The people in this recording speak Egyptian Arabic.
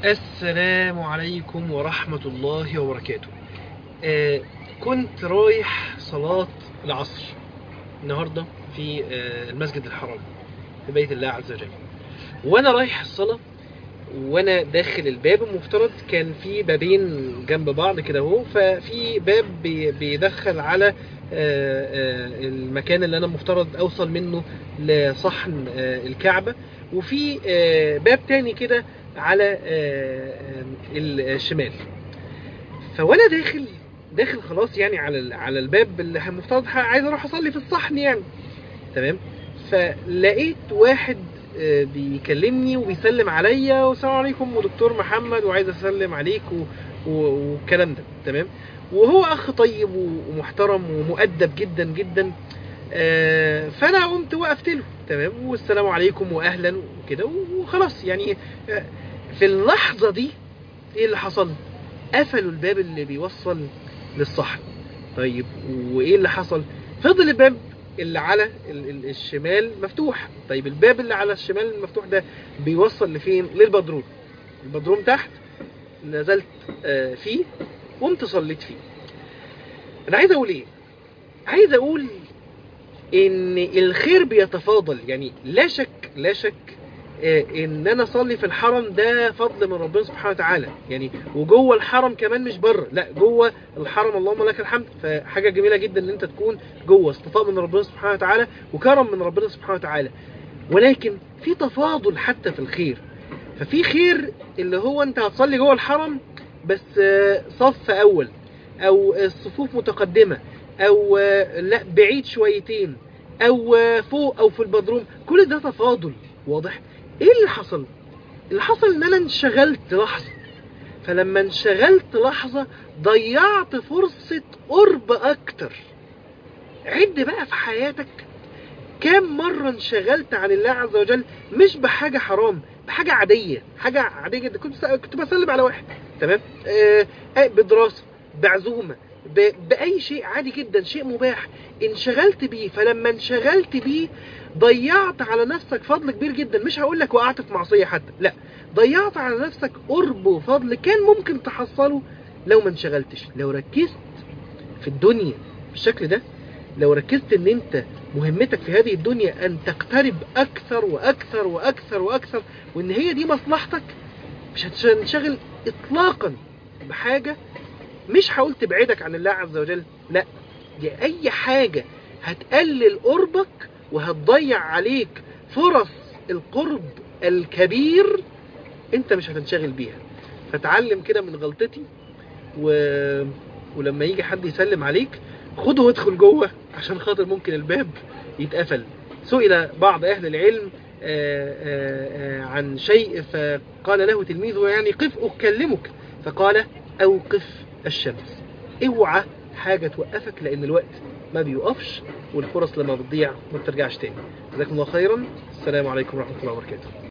السلام عليكم ورحمة الله وبركاته آه كنت رايح صلاة العصر النهاردة في آه المسجد الحرام في بيت الله عز وجل وانا رايح الصلاة وانا داخل الباب المفترض كان في بابين جنب بعض كده اهو ففي باب بي- بيدخل على آه، آه، المكان اللي انا مفترض اوصل منه لصحن آه، الكعبة وفي آه، باب تاني كده على آه، آه، الشمال فوانا داخل داخل خلاص يعني على ال- على الباب اللي المفترض ح- عايز اروح اصلي في الصحن يعني تمام فلقيت واحد آه، بيكلمني وبيسلم عليا والسلام عليكم ودكتور محمد وعايز اسلم عليك و- و- والكلام ده تمام وهو اخ طيب و- ومحترم ومؤدب جدا جدا آه، فانا قمت وقفت له تمام والسلام عليكم واهلا وكده وخلاص يعني آه، في اللحظه دي ايه اللي حصل قفلوا الباب اللي بيوصل للصحن طيب وايه اللي حصل فضل الباب اللي على ال- ال- الشمال مفتوح طيب الباب اللي على الشمال المفتوح ده بيوصل لفين للبدروم البدروم تحت نزلت آه، فيه قمت صليت فيه انا عايز اقول ايه عايز اقول ان الخير بيتفاضل يعني لا شك لا شك آه، ان انا اصلي في الحرم ده فضل من ربنا سبحانه وتعالى يعني وجوه الحرم كمان مش بره لا جوه الحرم اللهم لك الحمد فحاجه جميله جدا ان انت تكون جوه استطاع من ربنا سبحانه وتعالى وكرم من ربنا سبحانه وتعالى ولكن في تفاضل حتى في الخير ففي خير اللي هو انت هتصلي جوه الحرم بس آه، صف اول او الصفوف متقدمه او آه، لا بعيد شويتين او آه، فوق او في البدروم كل ده تفاضل واضح ايه اللي حصل اللي حصل ان انا انشغلت لحظه فلما انشغلت لحظه ضيعت فرصه قرب اكتر عد بقى في حياتك كام مرة انشغلت عن الله عز وجل مش بحاجة حرام بحاجة عادية حاجة عادية جدا كنت كنت بسلم على واحد تمام آه آه، بدراسة بعزومة ب- بأي شيء عادي جدا شيء مباح انشغلت بيه فلما انشغلت بيه ضيعت على نفسك فضل كبير جدا مش هقول لك وقعت في معصية حتى لا ضيعت على نفسك قرب وفضل كان ممكن تحصله لو ما انشغلتش لو ركزت في الدنيا بالشكل ده لو ركزت ان انت مهمتك في هذه الدنيا ان تقترب اكثر واكثر واكثر واكثر وان هي دي مصلحتك مش هتنشغل اطلاقا بحاجة مش هقول تبعدك عن الله عز وجل لا دي اي حاجة هتقلل قربك وهتضيع عليك فرص القرب الكبير انت مش هتنشغل بيها فتعلم كده من غلطتي و... ولما يجي حد يسلم عليك خده وادخل جوه عشان خاطر ممكن الباب يتقفل سئل بعض اهل العلم آه، آه، آه، عن شيء فقال له تلميذه يعني قف اكلمك فقال اوقف الشمس اوعى حاجه توقفك لان الوقت ما بيوقفش والفرص لما بتضيع ما بترجعش تاني جزاكم الله خيرا السلام عليكم ورحمه الله وبركاته